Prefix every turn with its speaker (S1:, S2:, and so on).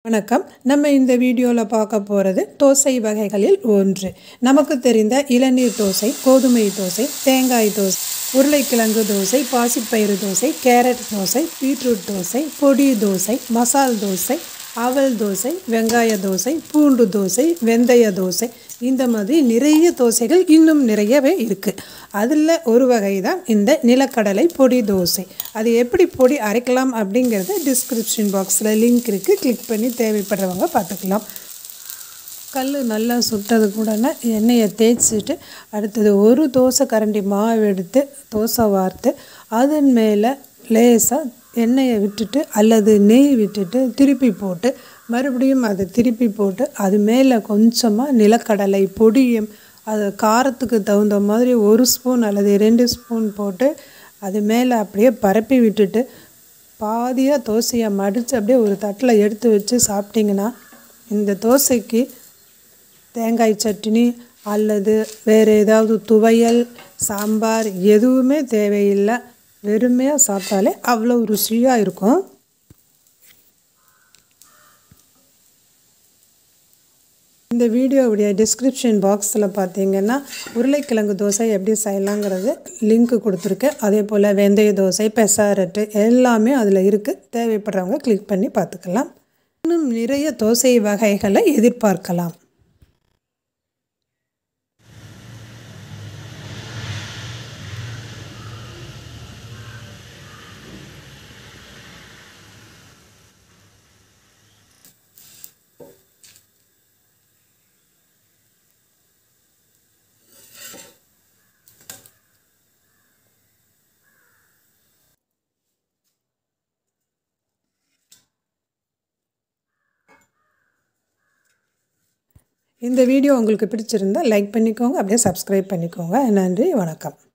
S1: வணக்கம் நம்ம இந்த வீடியோவில் பார்க்க போகிறது தோசை வகைகளில் ஒன்று நமக்கு தெரிந்த இளநீர் தோசை கோதுமை தோசை தேங்காய் தோசை உருளைக்கிழங்கு தோசை பாசிப்பயிறு தோசை கேரட் தோசை பீட்ரூட் தோசை பொடி தோசை மசால் தோசை அவல் தோசை வெங்காய தோசை பூண்டு தோசை வெந்தய தோசை இந்த மாதிரி நிறைய தோசைகள் இன்னும் நிறையவே இருக்குது அதில் ஒரு வகை தான் இந்த நிலக்கடலை பொடி தோசை அது எப்படி பொடி அரைக்கலாம் அப்படிங்கிறத டிஸ்கிரிப்ஷன் பாக்ஸில் லிங்க் இருக்குது கிளிக் பண்ணி தேவைப்படுறவங்க பார்த்துக்கலாம் கல் நல்லா சுட்டது கூடனா எண்ணெயை தேய்ச்சிட்டு அடுத்தது ஒரு தோசை கரண்டி மாவு எடுத்து தோசை வார்த்து அதன் மேலே லேசாக எண்ணெயை விட்டுட்டு அல்லது நெய் விட்டுட்டு திருப்பி போட்டு மறுபடியும் அதை திருப்பி போட்டு அது மேலே கொஞ்சமாக நிலக்கடலை பொடியும் அது காரத்துக்கு தகுந்த மாதிரி ஒரு ஸ்பூன் அல்லது ரெண்டு ஸ்பூன் போட்டு அது மேலே அப்படியே பரப்பி விட்டுட்டு பாதியாக தோசையை மடித்து அப்படியே ஒரு தட்டில் எடுத்து வச்சு சாப்பிட்டிங்கன்னா இந்த தோசைக்கு தேங்காய் சட்னி அல்லது வேறு ஏதாவது துவையல் சாம்பார் எதுவுமே தேவையில்லை வெறுமையாக சாப்பிட்டாலே அவ்வளோ ருசியாக இருக்கும் இந்த வீடியோவுடைய டிஸ்கிரிப்ஷன் பாக்ஸில் பார்த்தீங்கன்னா உருளைக்கிழங்கு தோசை எப்படி செய்யலாங்கிறது லிங்க் கொடுத்துருக்கேன் அதே போல் வெந்தய தோசை பெசாரட்டு எல்லாமே அதில் இருக்குது தேவைப்படுறவங்க கிளிக் பண்ணி பார்த்துக்கலாம் இன்னும் நிறைய தோசை வகைகளை எதிர்பார்க்கலாம் இந்த வீடியோ உங்களுக்கு பிடிச்சிருந்தா லைக் பண்ணிக்கோங்க அப்படியே சப்ஸ்கிரைப் பண்ணிக்கோங்க நன்றி வணக்கம்